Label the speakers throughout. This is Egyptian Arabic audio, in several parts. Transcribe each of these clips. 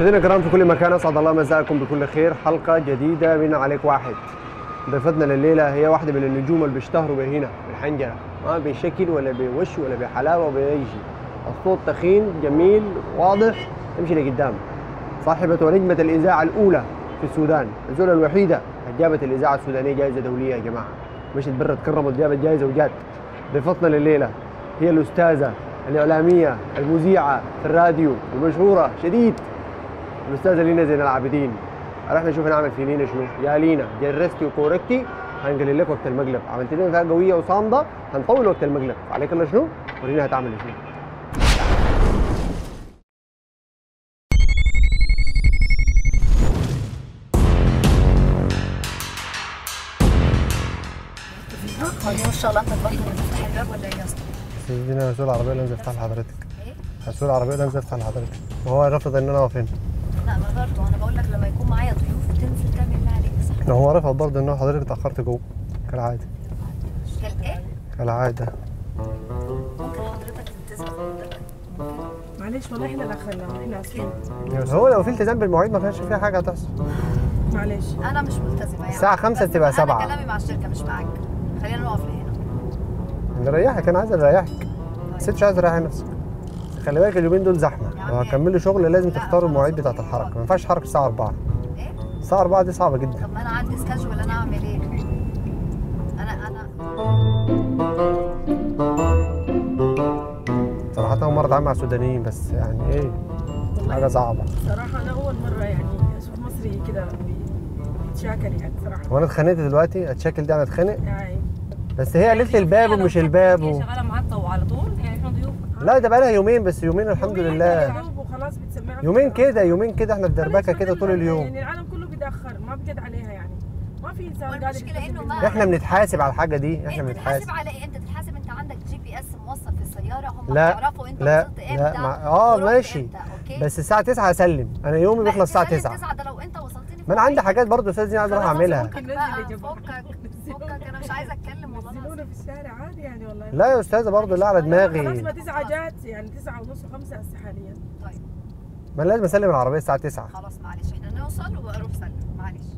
Speaker 1: مشاهدينا الكرام في كل مكان اسعد الله مساءكم بكل خير حلقه جديده من عليك واحد ضيفتنا لليله هي واحده من النجوم اللي بيشتهروا بهنا بالحنجره ما بشكل ولا بوش ولا بحلاوه ولا اي شيء الصوت تخين جميل واضح امشي لقدام صاحبة ونجمة الإذاعة الأولى في السودان الزولة الوحيدة اللي جابت الإذاعة السودانية جائزة دولية يا جماعة مشت برا تكرمت جابت جائزة وجات ضيفتنا لليلة هي الأستاذة الإعلامية المذيعة في الراديو المشهورة شديد الأستاذة لينا زين العابدين رحنا نشوف نعمل في لينا شنو يا لينا جرستي وكوركتي هنقلل لك وقت المقلب عملت لنا فيها قوية وصامدة هنطول وقت المقلب عليك الله شنو ورينا هتعمل شنو
Speaker 2: هو دي مش شغلانتك برضه انك تفتح الباب ولا ايه يا اسطى؟
Speaker 1: سيدنا رسول العربية اللي انزل افتح لحضرتك
Speaker 2: ايه؟
Speaker 1: رسول العربية اللي انزل افتح لحضرتك وهو رفض ان انا اقف هنا
Speaker 2: لا ما برضه انا بقول لك لما يكون معايا ضيوف تنزل تعمل اللي عليك صح؟
Speaker 1: لو هو رفض برضه ان حضرتك اتأخرت جوه كالعادة
Speaker 2: قال ايه؟
Speaker 1: كالعادة
Speaker 2: ممكن حضرتك تلتزم بمبدأك.
Speaker 3: معلش والله احنا اللي اخرنا احنا اسفين
Speaker 1: بس هو لو في التزام بالمواعيد ما كانش فيها حاجة هتحصل
Speaker 3: معلش
Speaker 2: انا مش ملتزمه يعني
Speaker 1: الساعة خمسة
Speaker 2: بس
Speaker 1: بتبقى سبعة.
Speaker 2: انا كلامي مع الشركه مش معاك خلينا نقف لهنا
Speaker 1: نريحك انا عايز اريحك الست مش عايز تريحي نفسك خلي بالك اليومين دول زحمة لو هتكملوا شغل لازم تختاروا المواعيد بتاعة الحركة ما ينفعش حركة الساعة 4
Speaker 2: ايه؟
Speaker 1: الساعة 4 دي صعبة جدا
Speaker 2: طب ما انا عندي سكاجول انا اعمل ايه؟ انا انا
Speaker 1: صراحة أول مرة أتعامل مع السودانيين بس يعني إيه حاجة صعبة
Speaker 3: صراحة أنا أول مرة يعني أشوف مصري كده بي- بيتشاكل يعني صراحة
Speaker 1: وأنا اتخانقت دلوقتي أتشكل دي أنا اتخانق
Speaker 3: يعني
Speaker 1: بس هي قالت لي الباب ومش الباب و...
Speaker 4: شغاله معاك وعلى طول يعني احنا ضيوف
Speaker 1: لا ده بقالها يومين بس يومين الحمد
Speaker 3: يومين
Speaker 1: لله
Speaker 3: كده دوب وخلاص بتسمعها
Speaker 1: يومين كده يومين كده احنا في دربكة كده طول اليوم
Speaker 3: يعني العالم كله بيتأخر ما بجد عليها يعني ما في إنسان قادر
Speaker 2: والمشكلة
Speaker 3: يلتزم
Speaker 2: إنه ما-
Speaker 3: بالمواعيد.
Speaker 1: احنا بنتحاسب على الحاجة دي احنا
Speaker 2: انت
Speaker 1: بنتحاسب
Speaker 2: تحاسب على ايه؟ انت تتحاسب انت عندك جي بي اس موصل في السياره هم
Speaker 1: لا،
Speaker 2: بيعرفوا انت
Speaker 1: لا،
Speaker 2: وصلت
Speaker 1: لا،
Speaker 2: امتى
Speaker 1: مع- اه،
Speaker 2: ورحت
Speaker 1: ماشي.
Speaker 2: امتى، اوكي
Speaker 1: بس الساعة 9 هسلم أنا يومي بيخلص الساعة 9
Speaker 2: 9 ده لو انت وصلتني
Speaker 1: ما أنا عندي حاجات برضه أستاذ دي عايز أروح
Speaker 3: خلاص،
Speaker 1: أعملها
Speaker 3: ممكن ننزل
Speaker 2: بقى
Speaker 3: يا جماعة.
Speaker 2: فكك فكك انا مش عايزه اتكلم والله
Speaker 3: نزلونا
Speaker 2: العظيم.
Speaker 3: في الشارع عادي يعني والله
Speaker 1: لا يا أستاذة برضه لا على
Speaker 3: خلاص
Speaker 1: دماغي
Speaker 3: ما تسعة جات يعني تسعة ونص وخمسة هسه حاليا
Speaker 2: طيب
Speaker 1: ما أنا لازم أسلم العربية الساعة 9
Speaker 2: خلاص معلش احنا نوصل واروح سلم معلش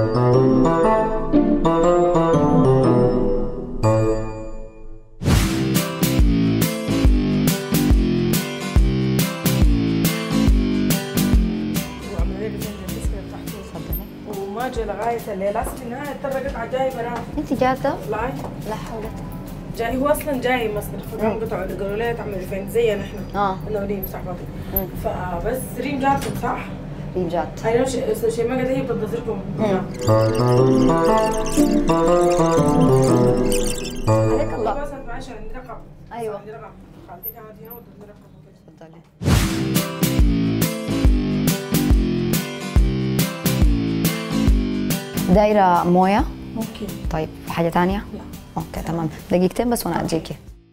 Speaker 3: وعملنا لي بجنب التسكير بتاعته وما جا لغاية الليل هسه في النهاية اضطر قطعة جاي براه
Speaker 2: انت جاهزه؟
Speaker 3: والله
Speaker 2: لا حول
Speaker 3: جاي هو اصلا جاي مصر فقام قطعوا قالوا لي تعمل ايفنت زينا احنا
Speaker 2: اه
Speaker 3: انا وريم صاحبتي فبس ريم جاتكم صح؟
Speaker 2: ريم جات
Speaker 3: هاي نفس استاذ شيماء قالت هي بتنتظركم
Speaker 2: عليك الله
Speaker 3: بس معلش عندي رقم
Speaker 2: أيوة.
Speaker 3: عندي رقم خالتي كانت هنا وادتني رقم وكده.
Speaker 2: اتفضلي دايرة موية
Speaker 3: اوكي
Speaker 2: طيب حاجة تانية؟
Speaker 3: لا.
Speaker 2: اوكي تمام دقيقتين بس وانا اجيكي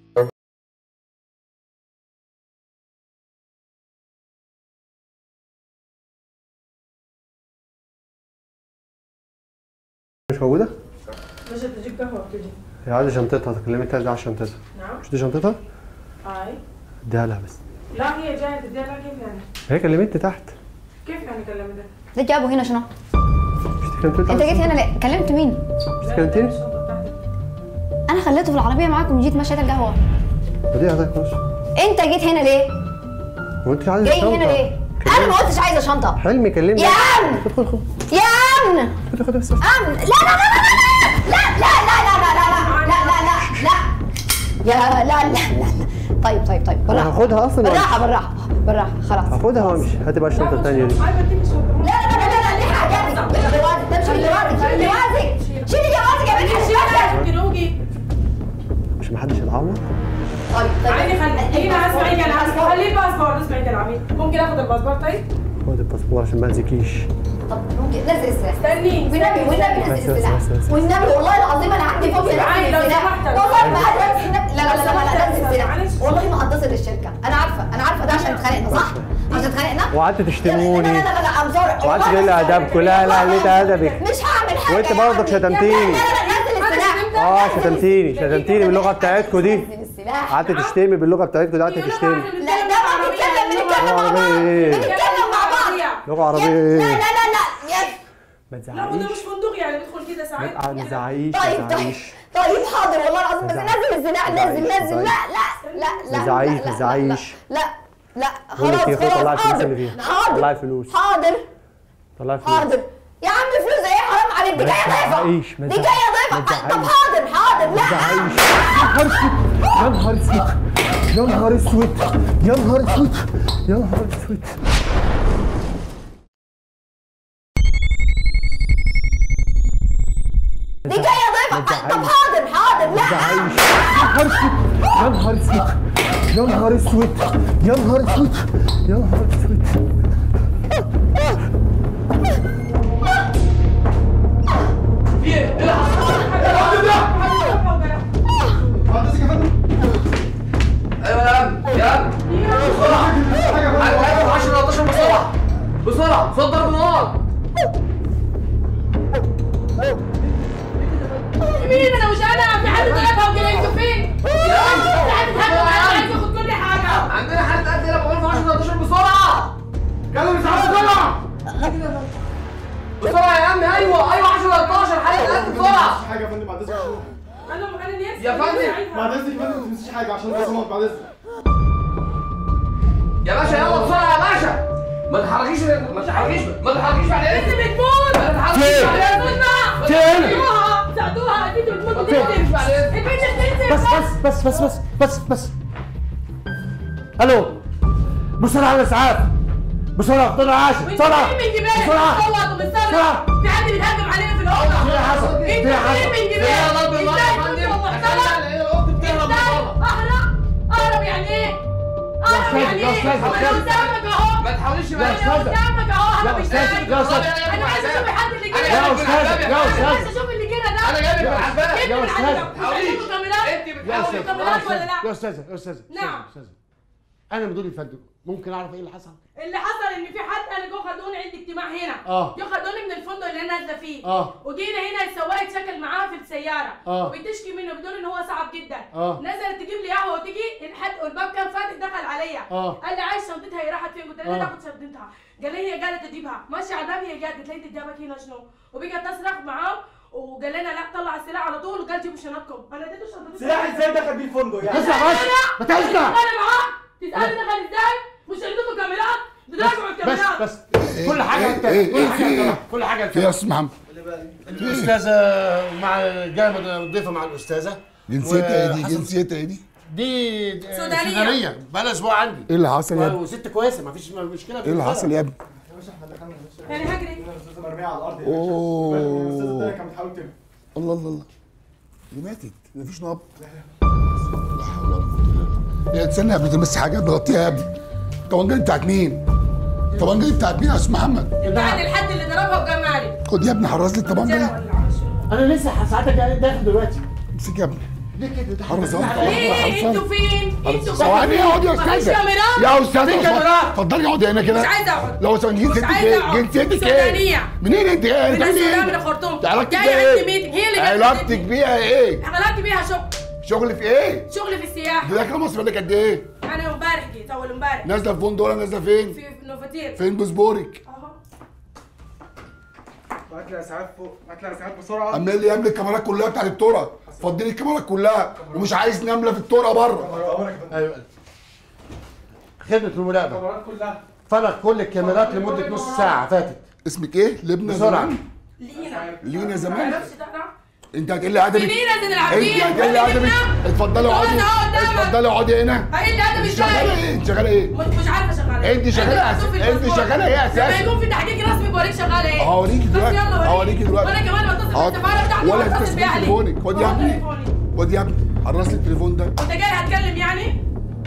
Speaker 1: مش موجودة؟
Speaker 3: مش تجيب قهوة بتجي
Speaker 1: هي عايزة شنطتها كلمتها دي على شنطتها
Speaker 3: نعم
Speaker 1: مش دي شنطتها؟
Speaker 3: هاي
Speaker 1: اديها لها بس
Speaker 3: لا هي جاية تديها لها كيف يعني؟
Speaker 1: هي كلمتني تحت
Speaker 3: كيف يعني كلمتك؟
Speaker 2: ده جابوا هنا شنو؟
Speaker 1: مش دي كلمتني
Speaker 2: انت جيت هنا ليه؟ كلمت مين؟
Speaker 1: مش دي كلمتني؟
Speaker 3: الشنطة بتاعتك
Speaker 2: انا خليته في العربية معاكم وجيت مشيت القهوة
Speaker 1: وديها طيب خلاص
Speaker 2: انت جيت هنا ليه؟
Speaker 1: وانت عايزة
Speaker 2: جاي
Speaker 1: شنطة
Speaker 2: هنا ليه؟ انا ما قلتش عايزة شنطة
Speaker 1: حلمي كلمني
Speaker 2: يا عم
Speaker 1: خد خد
Speaker 2: يا امن
Speaker 1: خد خد بس
Speaker 2: امن لا لا لا لا لا لا لا لا لا لا لا لا لا يا لا لا لا لا طيب طيب طيب
Speaker 1: انا
Speaker 2: بالراحة
Speaker 1: هاخدها اصلا وأمشي.
Speaker 2: بالراحة بالراحة بالراحة خلاص
Speaker 1: هاخدها وامشي هاتي بقى الشنطة التانية دي
Speaker 3: هاي بديك الشنطة
Speaker 2: لا لا لا لا لا ليه حاجاتك بالجوازك تمشي بالجوازك شيلي جوازك شيلي جوازك يا بنت حشمتك
Speaker 3: كيلوجي
Speaker 1: مش محدش يتعور
Speaker 2: طيب طيب
Speaker 3: عادي خلي هنا اسمعي كلامي خلي الباسبور اسمعي كلامي ممكن اخذ الباسبور طيب؟
Speaker 1: خد الباسبور عشان ما اذيكيش
Speaker 2: طب ممكن نزل السلاح
Speaker 3: استني
Speaker 2: والنبي والنبي
Speaker 1: بس-
Speaker 2: نزل
Speaker 1: بس-
Speaker 2: السلاح
Speaker 1: بس- بس.
Speaker 2: والنبي والله العظيم انا عندي فوبيا
Speaker 3: تعالي
Speaker 2: نزل
Speaker 3: لو
Speaker 2: السلاح
Speaker 3: سمحت.
Speaker 2: والله ما قادره امسك نفسي. لا لا لا لا لا نزل السلاح
Speaker 3: معلش.
Speaker 2: والله ما هتصل للشركه انا عارفه انا عارفه ده عشان اتخانقنا صح؟ عشان اتخانقنا
Speaker 1: وقعدت
Speaker 2: لا
Speaker 1: تشتموني
Speaker 2: لا لا لا لا ام سوري
Speaker 1: وقعدت تقول لي ادبكم لا لا قلت ادبك
Speaker 2: مش هعمل حاجه
Speaker 1: وانت
Speaker 2: يا
Speaker 1: برضك
Speaker 2: عمي.
Speaker 1: شتمتيني.
Speaker 2: لا لا لا نزل السلاح
Speaker 1: اه شتمتيني شتمتيني باللغه بتاعتكم دي
Speaker 2: نزل السلاح
Speaker 1: قعدت تشتمي باللغه بتاعتكم دي قعدت تشتمي
Speaker 2: لا ده ما بنتكلم بنتكلم مع بعض
Speaker 1: ايه
Speaker 2: بنتكلم مع بعض
Speaker 1: لغه
Speaker 2: يا-
Speaker 1: عربيه
Speaker 2: لا لا
Speaker 1: ايه
Speaker 2: لا لا يا
Speaker 1: ما
Speaker 3: لا وده مش
Speaker 1: تزعقيش
Speaker 3: فندق يعني بيدخل كده ساعات
Speaker 1: ما
Speaker 3: كده.
Speaker 1: تزعقيش ما
Speaker 2: طيب طيب
Speaker 1: تزعقيش
Speaker 2: طيب حاضر والله العظيم بس
Speaker 1: ما
Speaker 2: نزل الزناع
Speaker 1: تزعقيش،
Speaker 2: نزل
Speaker 1: ما
Speaker 2: نزل لا لا لا لا
Speaker 1: تزعقيش،
Speaker 2: لا، لا،
Speaker 1: ما تزعقيش.
Speaker 2: لا لا
Speaker 1: بقول لك
Speaker 2: خلاص
Speaker 1: ايه، خد طلعي
Speaker 2: خلاص
Speaker 1: الفلوس اللي
Speaker 2: حاضر
Speaker 1: فيها.
Speaker 2: حاضر
Speaker 1: طلعي فلوس.
Speaker 2: حاضر
Speaker 1: طلعي فلوس
Speaker 2: حاضر يا عم فلوس ايه حرام عليك دي
Speaker 1: ما
Speaker 2: جايه ضيفه
Speaker 1: تزعقيش، ما
Speaker 2: دي
Speaker 1: تزعقيش،
Speaker 2: جايه
Speaker 1: ما
Speaker 2: ضيفه طب
Speaker 1: تزعقيش.
Speaker 2: حاضر حاضر
Speaker 1: ما
Speaker 2: لا
Speaker 1: تزعقيش يا نهار اسود يا نهار اسود يا نهار اسود يا نهار اسود
Speaker 2: دي جايه ضيفه طب حاضر حاضر
Speaker 1: ما
Speaker 2: لا
Speaker 1: تزعقيش يا نهار اسود يا نهار اسود يا نهار اسود يا نهار اسود يا نهار اسود
Speaker 5: ايوه يا عم يا عم بسرعه عايز 10 13 بسرعه بسرعه صوت ضرب نار
Speaker 3: مين انا مش انا في حد ضربها وكده انتوا فين؟
Speaker 5: يا عم
Speaker 3: في حد اتهجم عليا عايز ياخد كل حاجه
Speaker 5: عندنا حد قد كده بقول 10 13 بسرعه كلم اسعاف بسرعه بسرعه يا عم ايوه ايوه 10 13 حد قد بسرعه
Speaker 6: حاجه يا فندم بعد اذنك
Speaker 3: انا انا ناسي
Speaker 5: يا فندم.
Speaker 6: بعد اذنك يا فندم ما تنسيش حاجه عشان بس بعد اذنك
Speaker 5: يا باشا يلا بسرعه يا باشا ما تحركيش ما تحركيش ما تحركيش بعد
Speaker 3: انت
Speaker 5: اذنك
Speaker 3: بتموت
Speaker 5: ما تحركيش
Speaker 1: فين؟
Speaker 5: بعد اذنك
Speaker 1: فين؟
Speaker 3: ساعدوها ساعدوها اكيد بتموت
Speaker 1: فين؟
Speaker 3: بتنزل البنت بتنزل
Speaker 1: بس بس بس بس بس بس بس الو بسرعه يا اسعاف بسرعه طلع عاشر بسرعه
Speaker 3: وانت مين من جبالك
Speaker 1: بسرعه
Speaker 3: بتصوت وبتصرخ
Speaker 1: بسرعة.
Speaker 3: في حد بيتهجم علينا في الاوضه
Speaker 1: في إيه حصل؟ في
Speaker 3: انت
Speaker 1: إيه حصل؟
Speaker 3: مين من جبالك
Speaker 5: يا ضرب النار يا
Speaker 3: ازاي
Speaker 5: فندم
Speaker 3: كنت
Speaker 5: تخيل
Speaker 3: محترم
Speaker 5: على الاخت بتهرب من
Speaker 3: ازاي
Speaker 5: بره
Speaker 3: اهرب اهرب يعني ايه اهرب
Speaker 1: أستاذ،
Speaker 3: يعني
Speaker 1: يا
Speaker 3: ايه
Speaker 1: أستاذ،
Speaker 3: انا
Speaker 1: أستاذ.
Speaker 3: قدامك اهو
Speaker 5: ما تحاوليش
Speaker 1: يا
Speaker 5: بقى
Speaker 1: أستاذ.
Speaker 3: انا قدامك اهو اهرب
Speaker 1: يا أستاذ،
Speaker 3: ازاي
Speaker 1: يا أستاذ.
Speaker 3: انا عايز اشوف الحد اللي جه
Speaker 1: يا أستاذ، يا أستاذ.
Speaker 3: عايز اشوف اللي جه ده
Speaker 5: انا جايبك من العبايه
Speaker 3: جبت
Speaker 1: يا
Speaker 3: من
Speaker 1: أستاذ.
Speaker 3: عندك. مش
Speaker 5: تحاوليش.
Speaker 3: عندكم كاميرات
Speaker 5: انت
Speaker 1: يا
Speaker 5: بتحاولي
Speaker 1: استاذ
Speaker 3: كاميرات ولا لا؟
Speaker 1: يا استاذ يا استاذ
Speaker 3: نعم.
Speaker 1: استاذ انا مدير الفندق ممكن اعرف ايه اللي حصل
Speaker 3: اللي حصل ان في حد انا جو خدوني عند اجتماع هنا
Speaker 1: آه.
Speaker 3: جو خدوني من الفندق اللي انا نازله فيه
Speaker 1: آه.
Speaker 3: وجينا هنا السواق اتشكل معاها في السياره
Speaker 1: آه.
Speaker 3: وبتشكي منه بتقول ان هو صعب جدا
Speaker 1: آه.
Speaker 3: نزلت تجيب لي قهوه وتيجي الحد والباب كان فاتح دخل عليا
Speaker 1: آه.
Speaker 3: قال لي عايز شنطتها هي راحت فين قلت له
Speaker 1: آه.
Speaker 3: لا تاخد شنطتها قال لي هي قالت تجيبها ماشي على الباب هي جت قلت لها انت جابك هنا شنو وبقى تصرخ معاه وقال لنا لا طلع السلاح على طول وقال جيبوا شنطكم انا اديته شنطتي
Speaker 6: سلاح ازاي دخل بيه الفندق يعني
Speaker 1: اسمع بس ما تسمع
Speaker 3: انا معاه تسالني دخل ازاي مش عندكم كاميرات تراجعوا
Speaker 1: بس
Speaker 3: الكاميرات
Speaker 1: بس كل حاجه انت كل حاجه انت كل حاجه
Speaker 7: في يا
Speaker 1: انت
Speaker 7: استاذ محمد
Speaker 1: الاستاذه مع جايه الضيفه مع الاستاذه
Speaker 7: جنسيتها ايه دي
Speaker 1: وحصل-
Speaker 7: جنسيتها ايه دي
Speaker 1: دي
Speaker 3: سودانية.
Speaker 1: سودانيه بقى لها اسبوع عندي
Speaker 7: ايه اللي حصل يا ابني
Speaker 1: وست كويسه ما فيش مشكله في
Speaker 7: ايه اللي
Speaker 1: البلد.
Speaker 7: حصل يا ابني
Speaker 3: يعني هجري
Speaker 6: الاستاذه مرميه على الارض
Speaker 7: أوه.
Speaker 6: الاستاذه الثانيه كانت بتحاول تنام
Speaker 7: الله الله الله دي ماتت مفيش نبض لا حول ولا قوه الا بالله يا تستنى يا ابني تلمس حاجه تغطيها يا ابني الطبنجه دي بتاعت مين؟ الطبنجه دي بتاعت مين يا استاذ محمد؟
Speaker 3: بعد الحد اللي ضربها وجمعني
Speaker 7: خد يا ابني حرز لي الطبنجه دي
Speaker 1: انا لسه ساعتك داخل دلوقتي
Speaker 7: امسك يا ابني
Speaker 1: ليه كده
Speaker 7: حرز اهو
Speaker 3: ليه انتوا فين؟ انتوا
Speaker 7: ثواني اقعد يا
Speaker 3: مفيش
Speaker 7: استاذه
Speaker 3: كاميرات
Speaker 7: يا استاذه
Speaker 1: في كاميرات.
Speaker 7: اتفضلي اقعدي هنا كده
Speaker 3: مش عايزه اقعد
Speaker 7: لو سمحت جنسيتك
Speaker 3: عايزة
Speaker 7: ايه؟
Speaker 3: أقعد.
Speaker 7: جنسيتك
Speaker 3: سودانية.
Speaker 7: ايه؟ منين انت ايه؟
Speaker 3: من
Speaker 7: بتعملي
Speaker 3: السودان
Speaker 7: ايه؟
Speaker 3: من الخرطوم
Speaker 7: علاقتك
Speaker 3: جايه
Speaker 7: بيها
Speaker 3: عندي
Speaker 7: ايه؟
Speaker 3: ميتنج هي اللي جت
Speaker 7: علاقتك
Speaker 3: تديني.
Speaker 7: بيها ايه؟
Speaker 3: علاقتي بيها شغل
Speaker 7: شغل في ايه؟
Speaker 3: شغل في السياحه
Speaker 7: دي داخله مصر بقالك قد ايه؟
Speaker 3: انا امبارح جيت اول امبارح
Speaker 7: نازله في فندق ولا نازله فين؟
Speaker 3: في نوفاتير
Speaker 7: فين باسبورك؟
Speaker 3: اهو
Speaker 6: بعت لي اسعاف فوق بعت لي اسعاف بسرعه
Speaker 7: عمال لي يملك الكاميرات كلها بتاعت التورة فضي لي الكاميرات كلها ومش عايز نمله في التورة بره
Speaker 6: امرك يا فندم
Speaker 1: ايوه خدمه المراقبه
Speaker 6: الكاميرات كلها
Speaker 1: فرغ كل الكاميرات لمده نص ساعه فاتت
Speaker 7: اسمك ايه؟ لبنى
Speaker 1: بسرعه
Speaker 7: زمان
Speaker 3: لينا
Speaker 7: لينا زمان
Speaker 3: معرفش تقرا
Speaker 7: انت هتقول لي ادبي
Speaker 3: لينا زين العابدين
Speaker 7: انت هتقول لي ادبي اتفضلي اقعدي
Speaker 3: اقعد قدامك.
Speaker 7: اتفضلي اقعدي هنا
Speaker 3: قايل لي ادب
Speaker 7: انت شغاله
Speaker 3: ازاي
Speaker 7: ايه؟ انت شغاله ايه؟
Speaker 3: مش مش عارفه شغاله ايه
Speaker 7: انت شغالة
Speaker 3: أنا
Speaker 7: أس-
Speaker 3: بشوف
Speaker 7: انت
Speaker 3: الباسبور.
Speaker 7: شغالة ايه أساسا؟
Speaker 3: لما يكون في تحقيق رسمي بوريك شغاله ايه
Speaker 7: هوريكي
Speaker 3: بس
Speaker 7: دلوقتي.
Speaker 3: يلا وريني.
Speaker 7: هوريكي دلوقتي.
Speaker 3: وانا كمان بتصل
Speaker 7: حاضر.
Speaker 3: بالسفاره بتاعتي
Speaker 7: ولا
Speaker 3: واتصل
Speaker 7: تسمع
Speaker 3: بيها عليك.
Speaker 7: تليفونك. خد يا
Speaker 3: هو
Speaker 7: ابني.
Speaker 3: تليفوني.
Speaker 7: خد يا ابني حرص لي التليفون ده
Speaker 3: انت جاي هتكلم يعني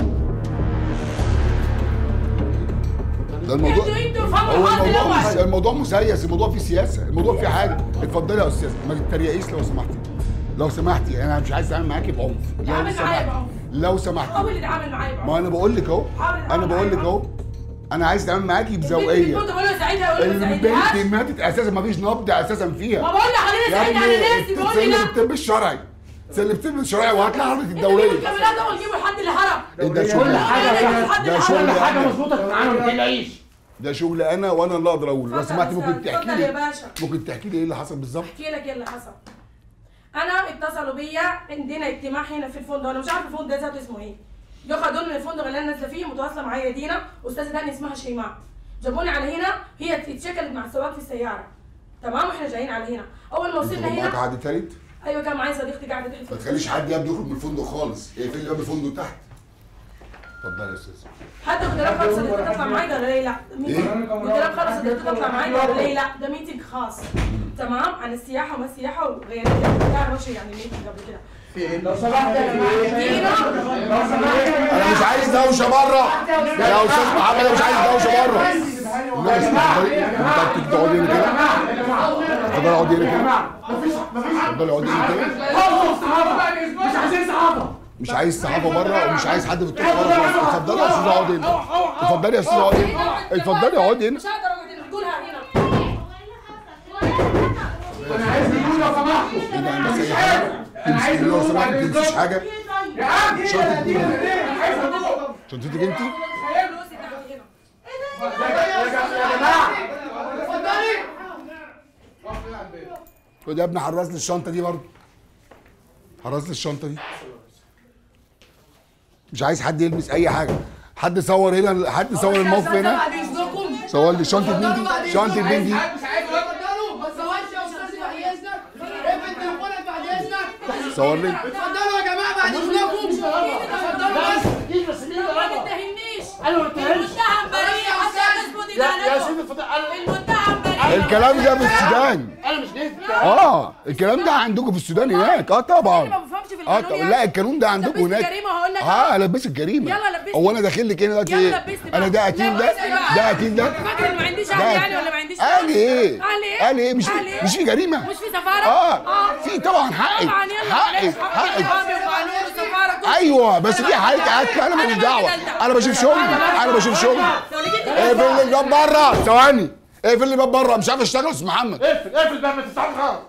Speaker 7: ده الموضوع
Speaker 3: انتوا انتوا فهموا
Speaker 7: هو
Speaker 3: الحظ
Speaker 7: الموضوع مس...
Speaker 3: الاول
Speaker 7: الموضوع مسيس الموضوع فيه سياسه الموضوع فيه حاجه اتفضلي يا استاذ ما تتريقيش لو سمحتي لو سمحتي انا مش عايز اتعامل معاكي بعنف لو
Speaker 3: اتعامل معايا
Speaker 7: سمحتي
Speaker 3: بعنف.
Speaker 7: لو
Speaker 3: هو
Speaker 7: سمحتي
Speaker 3: اللي اتعامل معايا بقى.
Speaker 7: ما انا بقول لك اهو
Speaker 3: حاول
Speaker 7: انا
Speaker 3: اتعامل
Speaker 7: بقول لك
Speaker 3: معايا
Speaker 7: اهو انا عايز اتعامل معاكي
Speaker 3: البنت
Speaker 7: بذوقيه
Speaker 3: بتقول بقول له ساعتها يقول له ما
Speaker 7: البنت
Speaker 3: ساعدهاش
Speaker 7: ماتت اساسا ما فيش نبض اساسا فيها
Speaker 3: ما بقول له خلينا
Speaker 7: يا
Speaker 3: ساعتها على ناسي
Speaker 7: ابني
Speaker 3: بيقول لي
Speaker 7: تسلم
Speaker 3: لا
Speaker 7: الطب الشرعي تسلم الطب الشرعي وهات لي حضرتك
Speaker 3: انتوا
Speaker 7: الدوليه
Speaker 3: الكاميرات ده وتجيبوا الحد اللي هرب
Speaker 7: ده
Speaker 1: كل
Speaker 7: شغل
Speaker 1: حاجه
Speaker 3: ده
Speaker 1: كل
Speaker 3: شغل
Speaker 1: حاجه
Speaker 7: يعني.
Speaker 1: مظبوطه معانا ما تقلقيش
Speaker 7: ده شغل انا وانا اللي اقدر اقوله لو
Speaker 3: اتفضل
Speaker 7: سمحت
Speaker 3: يا
Speaker 7: ممكن
Speaker 3: أستاذ،
Speaker 7: تحكي
Speaker 3: اتفضل يا
Speaker 7: لي
Speaker 3: باشا
Speaker 7: ممكن تحكي لي ايه اللي حصل بالظبط
Speaker 3: احكي لك ايه اللي حصل انا اتصلوا بيا عندنا اجتماع هنا في الفندق انا مش عارفه الفندق ده ذاته اسمه ايه جو خدوني من الفندق اللي انا نازله فيه متواصله معايا دينا استاذه تانية اسمها شيماء جابوني على هنا هي اتشكلت مع السواق في السياره تمام واحنا جايين على هنا اول ما
Speaker 7: انت
Speaker 3: وصلنا
Speaker 7: كان معاك
Speaker 3: هنا
Speaker 7: حد تالت
Speaker 3: ايوه كان معايا صديقتي قاعده تحت
Speaker 7: ما تخليش حد يبدو يخرج من الفندق خالص اقفل لي باب الفندق تحت اتفضل يا استاذ
Speaker 3: حتى قلت لها خلاص صديقتي تطلع معايا قال لي لا ميتنج قلت لها خلاص صديقتي تطلع معايا قال لي لا ده ميتنج خاص تمام عن السياحه وما السياحه وغير كده تعرفش يعني ميتنج قبل كده
Speaker 6: لو سمحت يا جماعه
Speaker 3: دينا
Speaker 7: انا مش عايز دوشه بره يا استاذ محمد انا مش عايز دوشه بره الناس اتفضلي انت تقعدي هنا كده اتفضلي اقعدي هنا كده اتفضلي اقعدي هنا كده
Speaker 6: مش عايزين صحافه
Speaker 7: مش عايز صحافه بره ومش عايز حد في الطرق خالص اتفضلي يا استاذ اقعدي هنا اتفضلي يا استاذ اقعدي هنا اتفضلي اقعدي هنا
Speaker 3: مش هقدر اقعد هنا قولها هنا
Speaker 6: انا عايز نقول لو سمحتوا
Speaker 7: ايه ده عندك اي حاجه تمسك لو سمحت ما تمسكيش حاجه
Speaker 6: يا عم
Speaker 7: شنطتك
Speaker 6: دي انا عايز اقول
Speaker 7: شنطتك انت
Speaker 3: فلوسي تحت هنا
Speaker 6: يا جماعه
Speaker 7: خد يا ابني حرص لي الشنطه دي برضه حرص لي الشنطه دي مش عايز حد يلمس اي حاجه حد صور هنا حد صور الموقف هنا صور لي شنطه مين دي شنطه مين دي
Speaker 8: ما تصورش يا استاذ بعد اذنك اقفل تليفونك بعد اذنك
Speaker 7: صور لي
Speaker 8: اتفضلوا يا جماعه بعد اذنكم اتفضلوا بس
Speaker 3: ما تتهمنيش المتهم بريء حتى تثبت ادانته المتهم بريء
Speaker 7: الكلام ده في السودان
Speaker 8: انا مش جاي
Speaker 7: اه الكلام ده عندكم في السودان هناك اه
Speaker 3: انا ما
Speaker 7: طبعا
Speaker 3: بفهمش في
Speaker 7: اه
Speaker 3: القانون
Speaker 7: طب
Speaker 3: يعني.
Speaker 7: لا القانون ده عندكم
Speaker 3: لبسني
Speaker 7: هناك
Speaker 3: جريمة وهقول لك
Speaker 7: اه البسك جريمه
Speaker 3: يلا لبسني.
Speaker 7: هو انا داخل لك هنا دلوقتي
Speaker 3: يلا
Speaker 7: ايه
Speaker 3: لبسني بقى.
Speaker 7: انا ده قتيل ده
Speaker 3: لبسني بقى.
Speaker 7: ده قتيل ده
Speaker 3: فاكر ان ما عنديش
Speaker 7: ده
Speaker 3: اهل يعني ولا ما عنديش
Speaker 7: قال ايه
Speaker 3: قال ايه
Speaker 7: قال ايه مش
Speaker 3: قال إيه؟
Speaker 7: مش في جريمه
Speaker 3: مش في سفاره
Speaker 7: اه في طبعا حقك
Speaker 3: طبعا يلا
Speaker 7: حقك
Speaker 3: معلش،
Speaker 7: حقك
Speaker 3: قانون وقانون وسفاره
Speaker 7: ايوه بس في حاجه قتل انا ماليش دعوه انا بشوف شغلي انا بشوف شغلي اقفل لي الباب بره ثواني اقفل لي الباب بره مش عارف اشتغل يا استاذ محمد
Speaker 6: اقفل اقفل بقى ما تفتحش خالص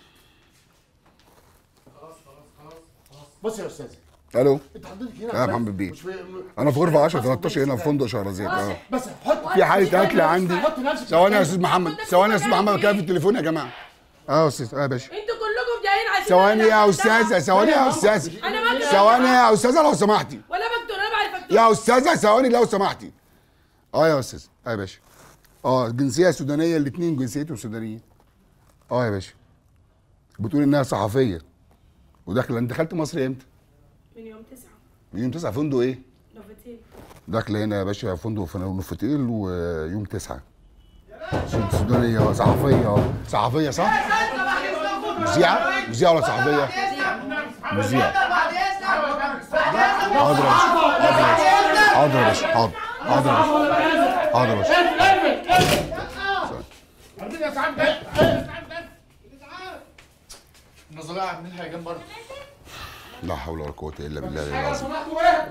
Speaker 6: بص يا استاذ
Speaker 7: الو
Speaker 6: انت حضرتك هنا
Speaker 7: يا
Speaker 6: بس.
Speaker 7: محمد بيه
Speaker 6: مش في-
Speaker 7: انا في غرفه 10 13 هنا في فندق شهرزاد اه
Speaker 6: بس حط
Speaker 7: في حاله قتل عندي
Speaker 6: حط نفسك
Speaker 7: ثواني يا استاذ محمد ثواني يا استاذ محمد بكلم في التليفون يا جماعه اه يا استاذ اه يا باشا
Speaker 3: انتوا كلكم جايين عشان
Speaker 7: ثواني يا
Speaker 3: أنا
Speaker 7: استاذه ثواني يا استاذه
Speaker 3: انا ما بكتب
Speaker 7: ثواني يا استاذه لو سمحتي
Speaker 3: ولا بكتب انا بعرف اكتب
Speaker 7: يا استاذه ثواني لو سمحتي اه يا استاذ اه يا باشا اه جنسيه سودانيه الاثنين جنسيتهم سودانيين اه يا باشا بتقول انها صحفيه وداخله انت دخلت مصر امتى؟
Speaker 3: من يوم 9
Speaker 7: يوم 9 فندق ايه؟
Speaker 3: نوفتيل
Speaker 7: داخله هنا يا باشا فندق في نوفتيل ويوم 9 سودانيه صحفيه صحفيه صح؟ مذيعه؟ مذيعه ولا صحفيه؟ مذيعه
Speaker 8: بعد اذنك
Speaker 7: حاضر يا باشا حاضر يا باشا حاضر حاضر يا باشا حاضر يا باشا
Speaker 6: عندنا ساعات ده النظريه عاملينها جنب بره
Speaker 7: لا حول ولا قوه الا بالله العلي
Speaker 6: لو
Speaker 7: العظيم
Speaker 6: سمحتوا ايه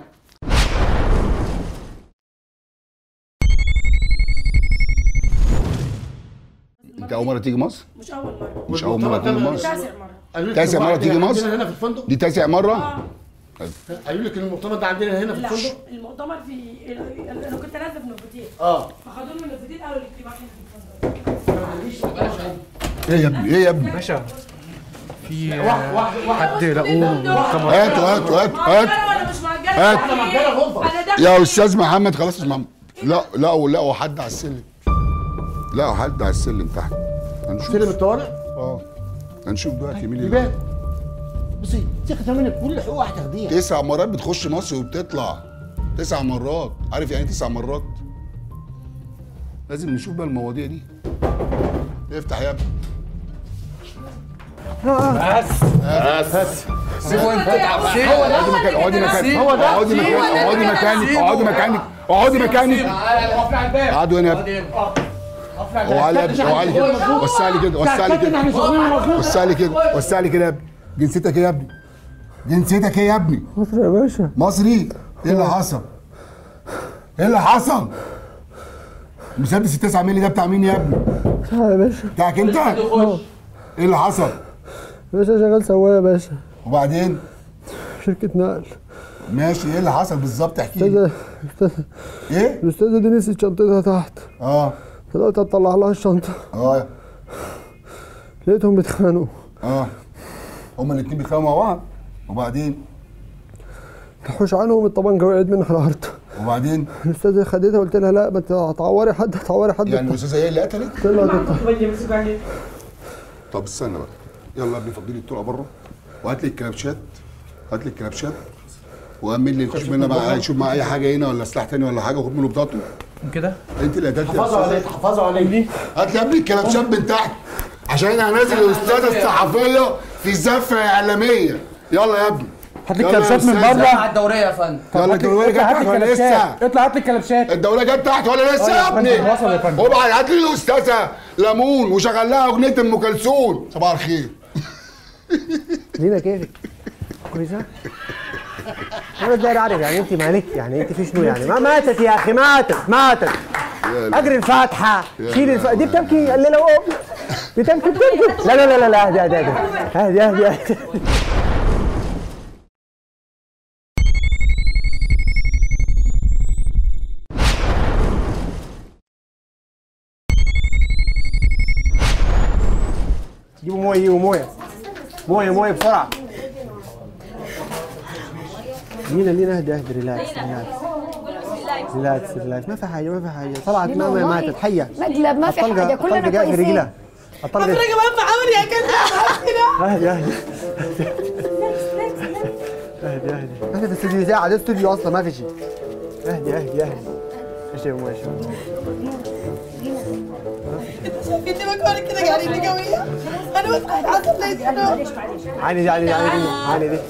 Speaker 7: انت اول مره تيجي مصر؟
Speaker 3: مش اول مره
Speaker 7: مش اول مره تيجي مصر
Speaker 3: تاسع مره
Speaker 6: قالوا لك
Speaker 7: تاسع مرة
Speaker 6: المؤتمر
Speaker 7: تيجي
Speaker 6: عندنا
Speaker 7: مصر؟
Speaker 6: هنا في الفندق
Speaker 7: دي تاسع مره؟
Speaker 3: اه
Speaker 6: قالوا لك ان المؤتمر ده عندنا هنا في
Speaker 3: لا
Speaker 6: الفندق
Speaker 3: المؤتمر في انا كنت نازله في نوفتيل
Speaker 6: اه
Speaker 3: فخدوني من نوفتيل قالوا الاجتماع هنا في الفندق
Speaker 7: ايه يا ابني ايه يا ابني؟
Speaker 6: واحد واحد واحد
Speaker 3: حد لقوه
Speaker 7: هاتوا هاتوا هاتوا هاتوا
Speaker 3: ولا مش مأجرة
Speaker 7: هات.
Speaker 3: انا داخل
Speaker 7: يا استاذ محمد خلاص يا استاذ محمد لا لقوا لقوا حد على السلم لقوا حد على السلم تحت هنشوف
Speaker 6: سلم الطوارئ
Speaker 7: اه هنشوف دلوقتي مين اللي
Speaker 6: يبان بصي ثقة منك كل حقوق هتاخديها
Speaker 7: تسع مرات بتخش مصر وبتطلع تسع مرات عارف يعني إيه تسع مرات لازم نشوف بقى المواضيع دي افتح يا ابني اقعدي مكانك اقعدي مكانك اقعدي مكانك اقعدي مكانك اقعدي مكانك اقعدي مكانك قعدوا هنا يا ابني وعلي يا ابني وعلي كده وسع لي كده وسع لي كده وسع لي كده وسع لي كده يا ابني جنسيتك ايه يا ابني جنسيتك ايه يا ابني
Speaker 1: مصر يا باشا
Speaker 7: مصري ايه اللي حصل ايه اللي حصل مسدس التسعة مللي ده بتاع مين يا ابني
Speaker 1: يا باشا
Speaker 7: بتاعك انت ايه اللي حصل
Speaker 1: باشا شغال سواق يا باشا
Speaker 7: وبعدين
Speaker 1: شركة نقل
Speaker 7: ماشي ايه اللي حصل بالظبط احكي لي
Speaker 1: الاستاذه الأستاذة-
Speaker 7: ايه
Speaker 1: الاستاذه دي نسيت شنطتها تحت
Speaker 7: اه
Speaker 1: فضلت اطلع لها الشنطه
Speaker 7: اه
Speaker 1: لقيتهم بيتخانقوا
Speaker 7: اه هما الاتنين بيتخانقوا مع بعض وبعدين
Speaker 1: تحوش عنهم الطبنجه وقعت منها على الارض
Speaker 7: وبعدين
Speaker 1: الاستاذه خدتها قلت لها لا ما انت هتعوري حد هتعوري حد
Speaker 7: يعني الاستاذه هي اللي قتلت
Speaker 1: قلت لها
Speaker 7: طب استنى بقى يلا يا ابني فضلي الطرقه بره وهات لي الكلبشات هات لي الكلبشات وامن لي شوف منها بقى شوف معاه اي حاجه هنا ولا سلاح تاني ولا حاجه وخد منه بطاقته
Speaker 5: كده
Speaker 7: انت اللي قتلت يا
Speaker 6: حفظوا
Speaker 7: أستاذة.
Speaker 6: عليك حفظوا عليك
Speaker 7: هات لي يا ابني الكلبشات من تحت عشان انا هنزل الاستاذه الصحفيه في زفه اعلاميه يلا يا ابني
Speaker 6: هات لي
Speaker 7: يلا يا
Speaker 6: الكلبشات من
Speaker 7: أستاذة.
Speaker 6: بره
Speaker 5: مع الدوريه يا فندم
Speaker 7: يلا الدوريه جت
Speaker 6: اطلع هات
Speaker 7: تحت
Speaker 6: لي
Speaker 7: ولا لسه
Speaker 6: الكلبشات اطلع هات لي الكلبشات
Speaker 7: الدوريه جت تحت ولا لسه يا
Speaker 6: يا
Speaker 7: ابني
Speaker 6: فندم، وصل يا فندم.
Speaker 7: وبعد هات لي الاستاذه ليمون وشغل لها اغنيه ام كلثوم صباح الخير
Speaker 1: لينا كيفك كويسه انا ازاي اعرف يعني انت مالك يعني انت في شنو يعني ما ماتت يا اخي ماتت ماتت اقري الفاتحه شيل الف... دي بتبكي الليله وأم بتبكي بتبكي لا لا لا لا لا اهدي اهدي اهدي اهدي اهدي جيبوا مويه جيبوا مويه مويه مويه بسرعه لينا لينا اهدي اهدي ريلاكس ريلاكس ريلاكس ريلاكس ما في حاجه ما في حاجه طلعت ما ما ماتت حيه
Speaker 2: مقلب ما في
Speaker 1: الطلقة-
Speaker 2: حاجه كلنا
Speaker 1: الطلقة جاء في
Speaker 2: كويسين
Speaker 1: رجلها الطلقه
Speaker 3: حضرتك بقى عمري يا كده
Speaker 1: اهدي اهدي اهدي اهدي احنا في استوديو اذاعه ده استوديو اصلا ما في شيء اهدي اهدي اهدي ايش يا أم، ايش يا أم؟
Speaker 3: انت بكون كده قاعدين قويه انا بس حاسه ليش انا
Speaker 1: عيني دي عيني دي عيني دي عيني دي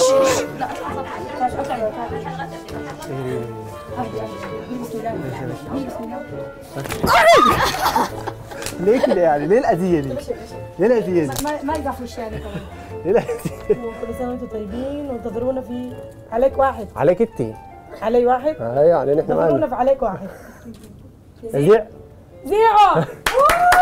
Speaker 1: ليه كده يعني ليه الاذيه دي؟ ليه الاذيه دي؟
Speaker 2: ما ما يقع في الشارع كمان
Speaker 1: ليه الاذيه
Speaker 3: كل سنه وانتم طيبين وانتظرونا في عليك واحد
Speaker 1: عليك انت
Speaker 3: علي واحد
Speaker 1: اه يعني نحن
Speaker 3: انتظرونا
Speaker 1: ما
Speaker 3: في عليك واحد
Speaker 1: زيع
Speaker 3: زيعه